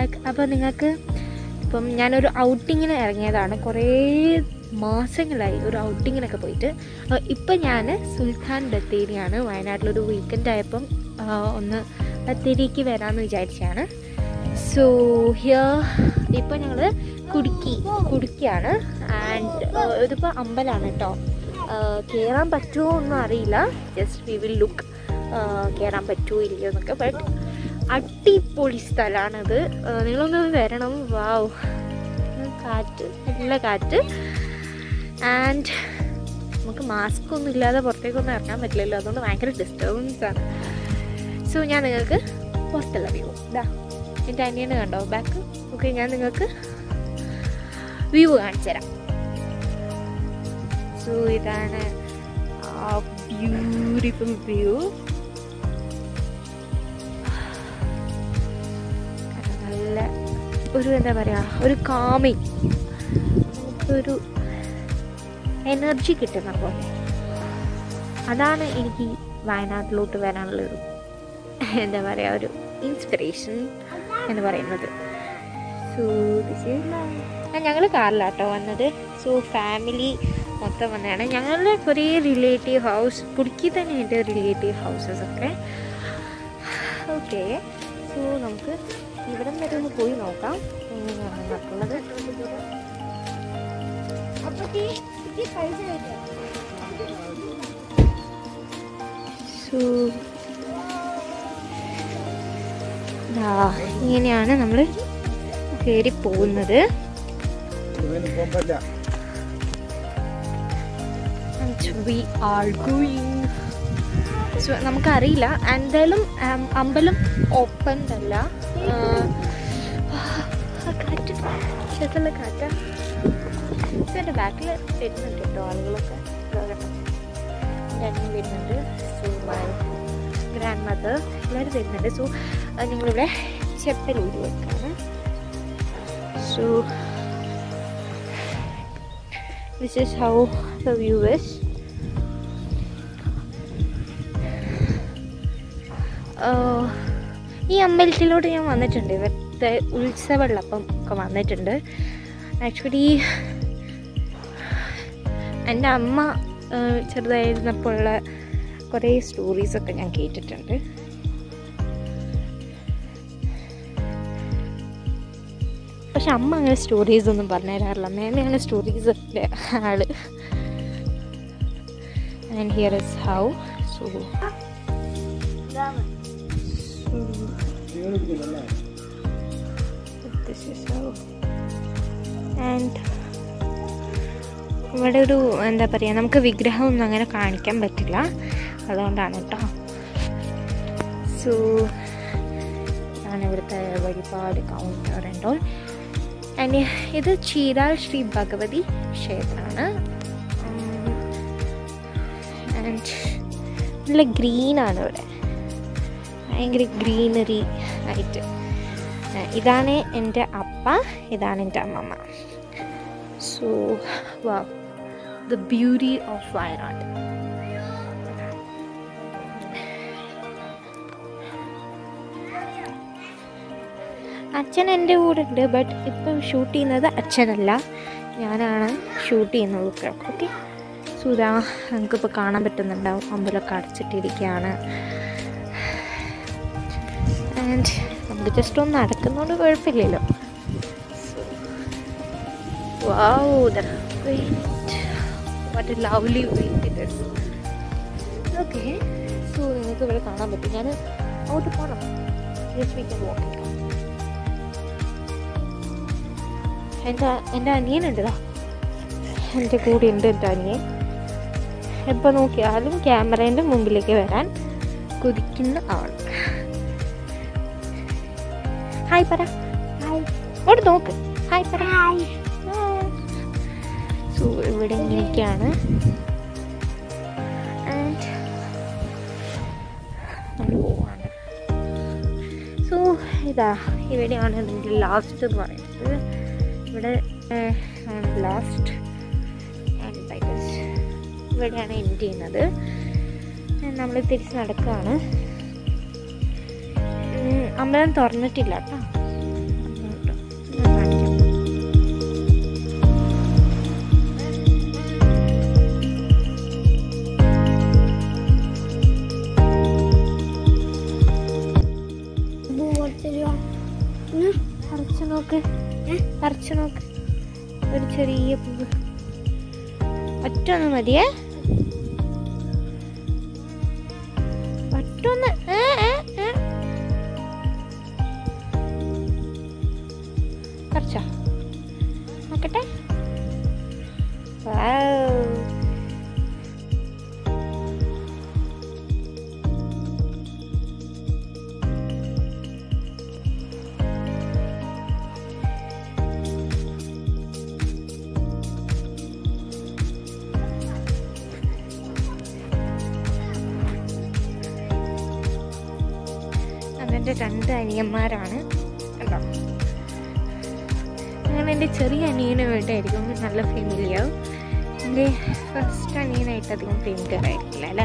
Back അപ്പോൾ നിങ്ങൾക്ക് ഇപ്പം ഞാനൊരു ഔട്ടിങ്ങിന് ഇറങ്ങിയതാണ് കുറേ മാസങ്ങളായി ഒരു ഔട്ടിങ്ങിനൊക്കെ പോയിട്ട് അപ്പോൾ ഇപ്പം ഞാൻ സുൽത്താൻ ബത്തേരിയാണ് വയനാട്ടിലൊരു വീക്കെൻഡ് ആയപ്പം ആ, ഒന്ന് ബത്തേരിക്ക് വരാമെന്ന് വിചാരിച്ചാണ് സോ ഹിയർ ഇപ്പം ഞങ്ങൾ കുടുക്കി കുടുക്കിയാണ് ആൻഡ് ഇതിപ്പോൾ അമ്പലമാണ് കേട്ടോ കയറാൻ പറ്റുമോ ഒന്നും അറിയില്ല ജസ്റ്റ് വി വിൽ ലുക്ക് കയറാൻ പറ്റുമോ ഇല്ലയോ എന്നൊക്കെ ബട്ട് അടിപൊളി സ്ഥലമാണിത് ആ, നിങ്ങളൊന്ന് വരണം വാവ് കാറ്റ് നല്ല കാറ്റ് ആൻഡ് നമുക്ക് മാസ്ക് ഒന്നും ഇല്ലാതെ പുറത്തേക്കൊന്നും ഇറങ്ങാൻ പറ്റില്ലല്ലോ അതുകൊണ്ട് ഭയങ്കര ഡിസ്റ്റർബൻസ് ആണ് സോ ഞാൻ നിങ്ങൾക്ക് പുറത്തുള്ള വ്യൂ ഇതാ എൻ്റെ അനിയനെ കണ്ടോ ബാക്ക് ഓക്കെ ഞാൻ നിങ്ങൾക്ക് വ്യൂ കാണിച്ചു തരാം സോ ഇതാണ് ആ ബ്യൂട്ടിഫുൾ വ്യൂ നല്ല ഒരു എന്താ പറയുക ഒരു കാമിങ് നമുക്കൊരു എനർജി കിട്ടുന്ന പോലെ അതാണ് എനിക്ക് ഈ വയനാട്ടിലോട്ട് വരാനുള്ളൊരു എന്താ പറയുക ഒരു ഇൻസ്പിറേഷൻ എന്ന് പറയുന്നത് സോ ദിസ് ഞങ്ങൾ കാറിലാട്ടോ വന്നത് സോ ഫാമിലി മൊത്തം വന്നതാണ് ഞങ്ങളുടെ കുറേ റിലേറ്റീവ് ഹൗസ് കുടുക്കി തന്നെ ഉണ്ട് റിലേറ്റീവ് ഹൗസസ് ഒക്കെ ഓക്കെ സോ നമുക്ക് ഇവിടം വരെ ഒന്ന് പോയി നോക്കാം എങ്ങനെയാണ് നടക്കുന്നത് സോ ദാ ഇങ്ങനെയാണ് നമ്മൾ കയറി പോകുന്നത് വി ആർ ഗോയിങ് സോ നമുക്കറിയില്ല എന്തായാലും ഉം, അമ്പലം ഓപ്പൺ അല്ല ആ, ആ കാറ്റ് ചെറുതുള്ള കാറ്റാ സോ എൻ്റെ ബാക്കിൽ വരുന്നുണ്ട് കേട്ടോ ആളുകളൊക്കെ ഇതാ കേട്ടോ എൻ്റെ അനിയൻ വരുന്നുണ്ട് സോ മൈ ഗ്രാൻഡ് മദർ എല്ലാവരും വരുന്നുണ്ട് സോ ഞങ്ങളിവിടെ ചെപ്പലൂരി വെക്കാണ് so this is how the view is ഈ അമ്പലത്തിലോട്ട് ഞാൻ വന്നിട്ടുണ്ട് ഇവിടുത്തെ ഉത്സവമുള്ളപ്പം ഒക്കെ വന്നിട്ടുണ്ട് ആക്ച്വലി എൻ്റെ അമ്മ ആ, ചെറുതായിരുന്നപ്പോഴുള്ള കുറേ സ്റ്റോറീസൊക്കെ ഞാൻ കേട്ടിട്ടുണ്ട് പക്ഷെ അമ്മ അങ്ങനെ സ്റ്റോറീസ് ഒന്നും പറഞ്ഞു തരാറില്ല മേമയാണ് സ്റ്റോറീസിൻ്റെ ആള് and here is how so this is how and ഇവിടെ ഒരു എന്താ പറയുക നമുക്ക് വിഗ്രഹം ഒന്നും അങ്ങനെ കാണിക്കാൻ പറ്റില്ല അതുകൊണ്ടാണ് കേട്ടോ സോ ഇതാണ് ഇവിടുത്തെ വഴിപാട് കൗണ്ടർ ഉണ്ടോ ആൻഡ് ഇത് ചീരാൽ ശ്രീ ഭഗവതി ക്ഷേത്രമാണ് ആൻഡ് നല്ല ഗ്രീനാണ് ഇവിടെ ഭയങ്കര ഗ്രീനറി ആയിട്ട് ആ, ഇതാണ് എൻ്റെ അപ്പ ഇതാണ് എൻ്റെ അമ്മമ്മ സോ വാ ദ ബ്യൂട്ടി ഓഫ് വയനാട് അച്ഛൻ എൻ്റെ കൂടെ ഉണ്ട് ബട്ട് ഇപ്പം ഷൂട്ട് ചെയ്യുന്നത് അച്ഛനല്ല ഞാനാണ് ഷൂട്ട് ചെയ്യുന്നത് ഓക്കെ സുധാ നമുക്കിപ്പോൾ കാണാൻ പറ്റുന്നുണ്ടാവും അമ്പലമൊക്കെ അടച്ചിട്ടിരിക്കുകയാണ് ആൻഡ് നമുക്ക് ജസ്റ്റ് ഒന്ന് നടക്കുന്നതുകൊണ്ട് കുഴപ്പമില്ലല്ലോ wow the what a lovely wait it is okay so നിങ്ങൾക്ക് ഇവിടെ കാണാൻ പറ്റും ഞാൻ അങ്ങോട്ട് പോകണം ജസ്റ്റ് വി കൻ വാക്ക് എൻ്റെ എൻ്റെ അനിയനുണ്ട് ദാ എൻ്റെ കൂടെ ഉണ്ട് എൻ്റെ അനിയൻ എപ്പോൾ നോക്കിയാലും ക്യാമറേൻ്റെ മുമ്പിലേക്ക് വരാൻ കുതിക്കുന്ന ആൾ ഹായ് പറ ഹായ് ഇവിടെ നോക്ക് ഹായ് പറ സോ ഇവിടെ ഇങ്ങനെയൊക്കെയാണ് ആൻഡ് നമ്മൾ പോവാണ് സോ ഇതാ ഇവിടെയാണ് ഇതിൻ്റെ ലാസ്റ്റ് എന്ന് പറയുന്നത് ഇവിടെ ആണ് ലാസ്റ്റ് ആൻഡ് ബൈ ഗസ് ഇവിടെയാണ് എൻഡ് ചെയ്യുന്നത് നമ്മൾ തിരിച്ച് നടക്കുകയാണ് ഉം, അമ്പലം തുറന്നിട്ടില്ല കേട്ടോ പറിച്ചു നോക്ക് പറിച്ചു നോക്ക് ഒരു ചെറിയ പൂവ് ഒറ്റ ഒന്ന് മതിയേ ഒറ്റ ഒന്ന് ഏ, ഏ, ഏ. പറിച്ചോ നോക്കട്ടെ വൗ. അതെൻ്റെ രണ്ട് അനിയന്മാരാണ് കണ്ടോ അങ്ങനെ എൻ്റെ ചെറിയ അനിയന് വേണ്ടിയായിരിക്കും നല്ല ഫെമിലിയാവും എൻ്റെ ഫസ്റ്റ് അനിയനായിട്ട് അധികം ഫെമിലിയർ ആയിരിക്കില്ല അല്ലേ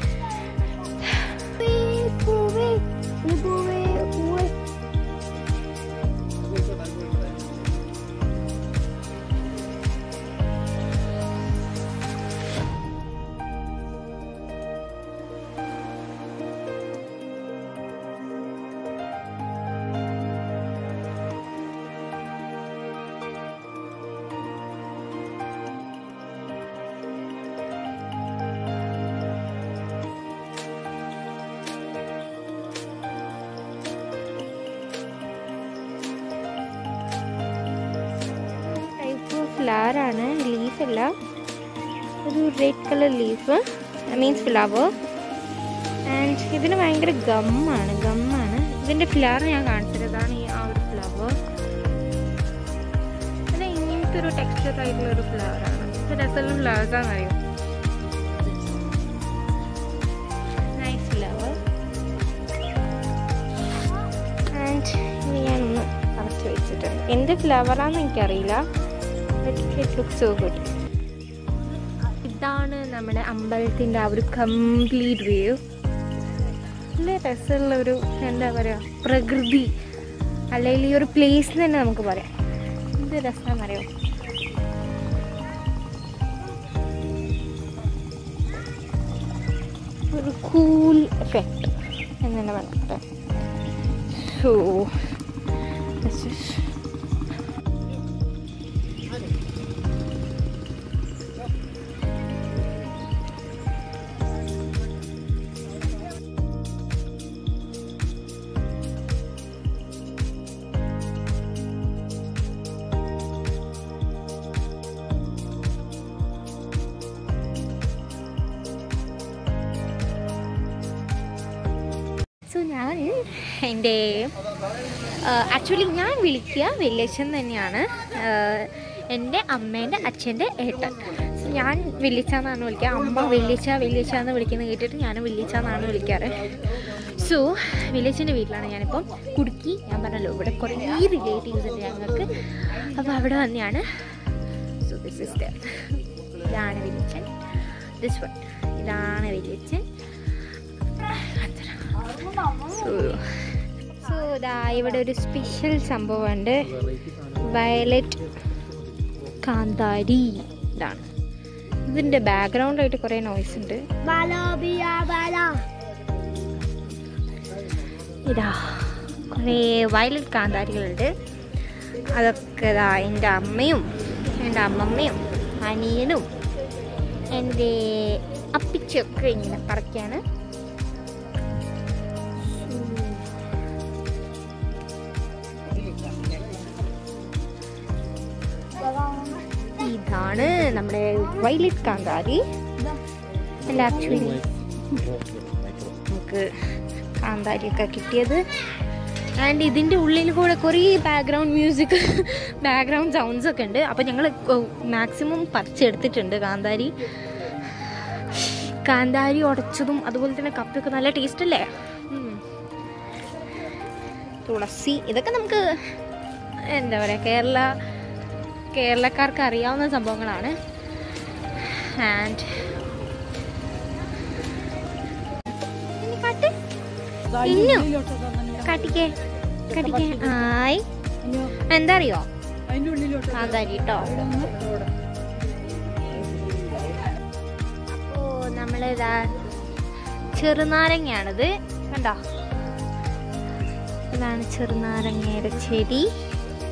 ടൈപ്പ് ഓഫ് ഫ്ലവർ ആണ് ലീഫ് അല്ല ഒരു red colour leaf means flower and ഇതിന് ഭയങ്കര ഗമ്മാണ് ഗമ്മാണ് ഇതിൻ്റെ ഫ്ലവർ ഞാൻ കാണിച്ചത് ഇതാണ് ഈ ആ ഒരു ഫ്ലവർ ഇത് ഇങ്ങനത്തെ ഒരു ടെക്സ്ചർ ആയിട്ടുള്ള ഒരു ഫ്ലവർ ആണ് ഇത് രസമുള്ള ഫ്ലവേഴ്സ് ആണെന്നറിയോ നൈസ് ഫ്ലവർ ആൻഡ് ഇനി ഞാനൊന്ന് അടച്ചു വെച്ചിട്ടുണ്ട് എന്ത് ഫ്ലവറാന്ന് എനിക്കറിയില്ല ഇറ്റ് ലുക്ക് സോ ഗുഡ് ഇതാണ് നമ്മുടെ അമ്പലത്തിൻ്റെ ആ ഒരു കംപ്ലീറ്റ് വ്യൂ നല്ല രസമുള്ള ഒരു എന്താ പറയുക പ്രകൃതി അല്ലെങ്കിൽ ഈ ഒരു പ്ലേസ് തന്നെ നമുക്ക് പറയാം എന്ത് രസമാണെന്നറിയോ ഒരു കൂൾ എഫക്റ്റ് എന്ന് തന്നെ പറയാം സോ this is സോ ഞാൻ എൻ്റെ ആക്ച്വലി ഞാൻ വിളിക്കുക വെല്ലേച്ചൻ തന്നെയാണ് ആഹ് എൻ്റെ അമ്മേൻ്റെ അച്ഛൻ്റെ ഏട്ടൻ സോ ഞാൻ വെല്ലിച്ച എന്നാണ് വിളിക്കുക അമ്മ വെല്ലിച്ച വെല്ലിച്ച എന്ന് വിളിക്കുന്നത് കേട്ടിട്ട് ഞാൻ വെല്ലിച്ച എന്നാണ് വിളിക്കാറ് സോ വില്ലേജിൻ്റെ വീട്ടിലാണ് ഞാനിപ്പം കുടുക്കി ഞാൻ പറഞ്ഞല്ലോ ഇവിടെ കുറേ റിലേറ്റീവ്സ് ഉണ്ട് ഞങ്ങൾക്ക് അപ്പോൾ അവിടെ വന്നെയാണ് സോ ദിസ് ഇസ് ദ ഇതാണ് വെല്ലിച്ചൻ ദിസ് വൺ ഇതാണ് വെല്ലിച്ചൻ സോ ഇതാ ഇവിടെ ഒരു സ്പെഷ്യൽ സംഭവമുണ്ട് വയലറ്റ് കാന്താരി ഇതാണ് ഇതിൻ്റെ ബാക്ക്ഗ്രൗണ്ടായിട്ട് കുറേ നോയ്സ് ഉണ്ട് ഇതാ കുറേ വയലറ്റ് കാന്താരികളുണ്ട് അതൊക്കെ ഇതാ എൻ്റെ അമ്മയും എൻ്റെ അമ്മമ്മയും അനിയനും എൻ്റെ അപ്പിച്ചൊക്കെ ഇങ്ങനെ പറക്കാണ് ഇതാണ് നമ്മുടെ വൈലറ്റ് കാന്താരി അല്ല ആക്ച്വലി നമുക്ക് കാന്താരിയൊക്കെ കിട്ടിയത് ആൻഡ് ഇതിൻ്റെ ഉള്ളിൽ കൂടെ കുറേ ബാക്ക്ഗ്രൗണ്ട് മ്യൂസിക് ബാക്ക്ഗ്രൗണ്ട് സൗണ്ട്സ് ഒക്കെ ഉണ്ട് അപ്പോൾ ഞങ്ങൾ മാക്സിമം പറിച്ചെടുത്തിട്ടുണ്ട് കാന്താരി കാന്താരി ഉടച്ചതും അതുപോലെ തന്നെ കപ്പയൊക്കെ നല്ല ടേസ്റ്റ് അല്ലേ ഉം. തുളസി ഇതൊക്കെ നമുക്ക് എന്താ പറയുക കേരള കേരളക്കാർക്ക് അറിയാവുന്ന സംഭവങ്ങളാണ് ആൻഡ് ഇന്നു കാട്ടിക്കേ കാട്ടിക്കേ ആയി എന്താ അറിയോ കാന്താരി കേട്ടോ അപ്പോ നമ്മളിതാ ചെറുനാരങ്ങയാണിത് കണ്ടോ ഇതാണ് ചെറുനാരങ്ങയുടെ ചെടി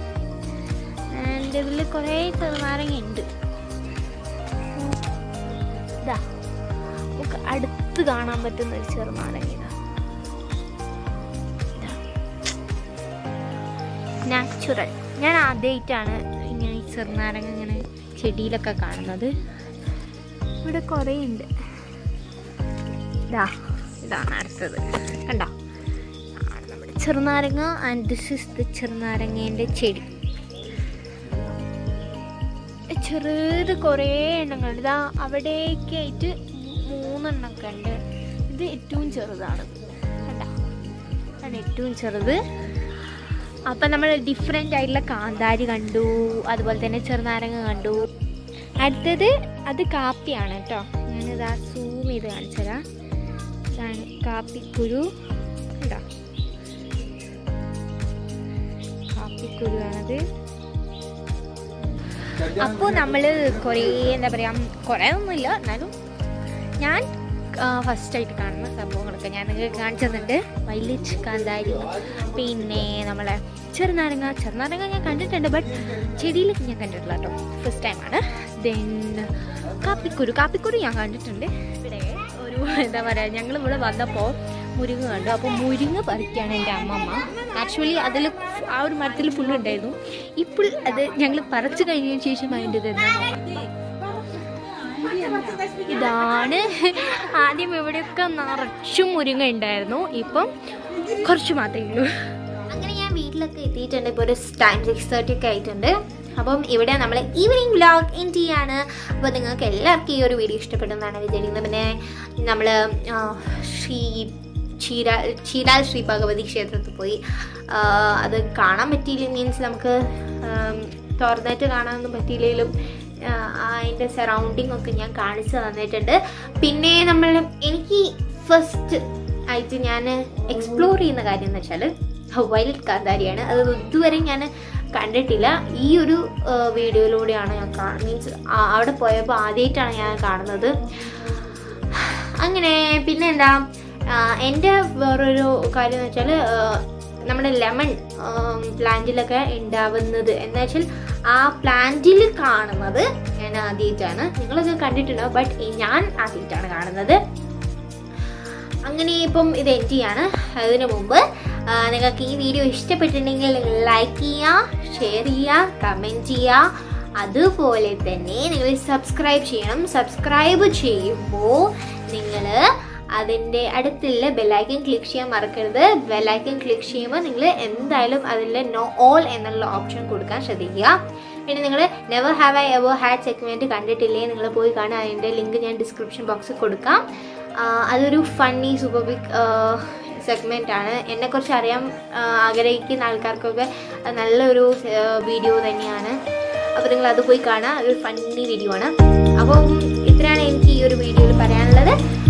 എൻ്റെ ഇതിൽ കുറേ ചെറുനാരങ്ങ ഉണ്ട് ഇതാ നമുക്ക് അടുത്ത് കാണാൻ പറ്റുന്ന ഒരു ചെറുനാരങ്ങ ഇതാ നാച്ചുറൽ ഞാൻ ആദ്യമായിട്ടാണ് ഇങ്ങനെ ഈ ചെറുനാരങ്ങ ഇങ്ങനെ ചെടിയിലൊക്കെ കാണുന്നത് ഇവിടെ കുറേ ഉണ്ട് ഇതാ ഇതാണ് അടുത്തത് കണ്ടോ ആണ് നമ്മുടെ ചെറുനാരങ്ങ ആൻഡ് ദിസ് ഇസ് ദ ചെറുനാരങ്ങേൻ്റെ ചെടി ചെറുത് കുറേ എണ്ണങ്ങളുണ്ട് ഇതാ അവിടേക്ക് ആയിട്ട് മൂന്നെണ്ണമൊക്കെ ഉണ്ട് ഇത് ഏറ്റവും ചെറുതാണ് കണ്ടോ ആണ് ഏറ്റവും ചെറുത് അപ്പം നമ്മൾ ഡിഫറെൻ്റ് ആയിട്ടുള്ള കാന്താരി കണ്ടു അതുപോലെ തന്നെ ചെറുനാരങ്ങ കണ്ടു അടുത്തത് അത് കാപ്പിയാണ് കേട്ടോ ഞാനിതാ സൂം ചെയ്ത് കാണിച്ചു തരാം ഇതാണ് കാപ്പിക്കുരു കേട്ടോ കാപ്പിക്കുരുവാണത് അപ്പോൾ നമ്മൾ കുറേ എന്താ പറയുക കുറേ ഒന്നുമില്ല എന്നാലും ഞാൻ ഫസ്റ്റായിട്ട് കാണുന്ന സംഭവങ്ങളൊക്കെ ഞാൻ നിങ്ങൾക്ക് കാണിച്ചു തന്നിട്ടുണ്ട് വൈലറ്റ് കാന്താരി പിന്നെ നമ്മളെ ചെറുനാരങ്ങ ചെറുനാരങ്ങ ഞാൻ കണ്ടിട്ടുണ്ട് ബട്ട് ചെടിയിലൊക്കെ ഞാൻ കണ്ടിട്ടില്ല കേട്ടോ ഫസ്റ്റ് ടൈമാണ് ദെൻ കാപ്പിക്കുരു കാപ്പിക്കുരു ഞാൻ കണ്ടിട്ടുണ്ട് ഇവിടെ ഒരു എന്താ പറയുക ഞങ്ങൾ ഇവിടെ വന്നപ്പോൾ മുരിങ്ങ കണ്ടു അപ്പോൾ മുരിങ്ങ പറിക്കുകയാണ് എൻ്റെ അമ്മമ്മ ആക്ച്വലി അതിൽ ആ ഒരു മരത്തിൽ ഫുള്ള് ഉണ്ടായിരുന്നു ഇപ്പോൾ അത് ഞങ്ങൾ പറിച്ചു കഴിഞ്ഞതിന് ശേഷം അതിൻ്റെ ഇത് എന്താ ഇതാണ് ആദ്യം ഇവിടെയൊക്കെ നിറച്ചും മുരിങ്ങ ഉണ്ടായിരുന്നു ഇപ്പം കുറച്ച് മാത്രമേ ഉള്ളൂ അങ്ങനെ ഞാൻ വീട്ടിലൊക്കെ എത്തിയിട്ടുണ്ട് ഇപ്പോൾ ഒരു ടൈം സിക്സ് തേർട്ടി ഒക്കെ ആയിട്ടുണ്ട് അപ്പം ഇവിടെ നമ്മൾ ഈവനിങ് വ്ലോഗ് എൻ ആണ് അപ്പോൾ നിങ്ങൾക്ക് എല്ലാവർക്കും ഈ ഒരു വീഡിയോ ഇഷ്ടപ്പെട്ടെന്നാണ് വിചാരിക്കുന്നത് പിന്നെ നമ്മൾ ശ്രീ ചീരാ ചീരാൽ ശ്രീ ഭഗവതി ക്ഷേത്രത്തിൽ പോയി ആ, അത് കാണാൻ പറ്റിയില്ല മീൻസ് നമുക്ക് ആം, തുറന്നിട്ട് കാണാനൊന്നും പറ്റിയില്ലെങ്കിലും ആ, അതിൻ്റെ സറൗണ്ടിങ് ഒക്കെ ഞാൻ കാണിച്ചു തന്നിട്ടുണ്ട് പിന്നെ നമ്മൾ എനിക്ക് ഫസ്റ്റ് ആയിട്ട് ഞാൻ എക്സ്പ്ലോർ ചെയ്യുന്ന കാര്യം എന്ന് വെച്ചാൽ വയലറ്റ് കാന്താരിയാണ് അത് ഇതുവരെ ഞാൻ കണ്ടിട്ടില്ല ഈ ഒരു ആ, വീഡിയോയിലൂടെയാണ് ഞാൻ മീൻസ് അവിടെ പോയപ്പോൾ ആദ്യമായിട്ടാണ് ഞാൻ കാണുന്നത് അങ്ങനെ പിന്നെ എന്താ എൻ്റെ വേറൊരു കാര്യം എന്ന് വെച്ചാൽ നമ്മുടെ ലെമൺ പ്ലാന്റിലൊക്കെ ഉണ്ടാവുന്നത് എന്താ വെച്ചാൽ ആ പ്ലാന്റിൽ കാണുന്നത് ഞാൻ ആദ്യമായിട്ടാണ് നിങ്ങളൊക്കെ കണ്ടിട്ടുണ്ടാവും ബട്ട് ഞാൻ ആദ്യമായിട്ടാണ് കാണുന്നത് അങ്ങനെ ഇപ്പം ഇത് എൻഡ് ചെയ്യാണ് അതിനു മുമ്പ് ആ, നിങ്ങൾക്ക് ഈ വീഡിയോ ഇഷ്ടപ്പെട്ടിട്ടുണ്ടെങ്കിൽ ലൈക്ക് ചെയ്യുക ഷെയർ ചെയ്യുക കമൻറ്റ് ചെയ്യുക അതുപോലെ തന്നെ നിങ്ങൾ സബ്സ്ക്രൈബ് ചെയ്യണം സബ്സ്ക്രൈബ് ചെയ്യുമ്പോൾ നിങ്ങൾ അതിൻ്റെ അടുത്തുള്ള ബെല്ലൈക്കൻ ക്ലിക്ക് ചെയ്യാൻ മറക്കരുത് ബെല്ലൈക്കൻ ക്ലിക്ക് ചെയ്യുമ്പോൾ നിങ്ങൾ എന്തായാലും അതിൽ നോ ഓൾ എന്നുള്ള ഓപ്ഷൻ കൊടുക്കാൻ ശ്രദ്ധിക്കുക പിന്നെ നിങ്ങൾ never have I ever had segment കണ്ടിട്ടില്ലേ നിങ്ങൾ പോയി കാണാൻ അതിൻ്റെ ലിങ്ക് ഞാൻ ഡിസ്ക്രിപ്ഷൻ ബോക്സിൽ കൊടുക്കാം ആ, അതൊരു ഫണ്ണി സൂപ്പർ ബിഗ് സെഗ്മെൻ്റ് ആണ് എന്നെക്കുറിച്ച് അറിയാൻ ആ, ആഗ്രഹിക്കുന്ന ആൾക്കാർക്കൊക്കെ അത് നല്ലൊരു വീഡിയോ തന്നെയാണ് അപ്പോൾ നിങ്ങൾ അത് പോയി കാണാം ഒരു ഫണ്ണി വീഡിയോ ആണ് അപ്പം ഇത്രയാണ് എനിക്ക് ഈ ഒരു വീഡിയോയിൽ പറയാനുള്ളത്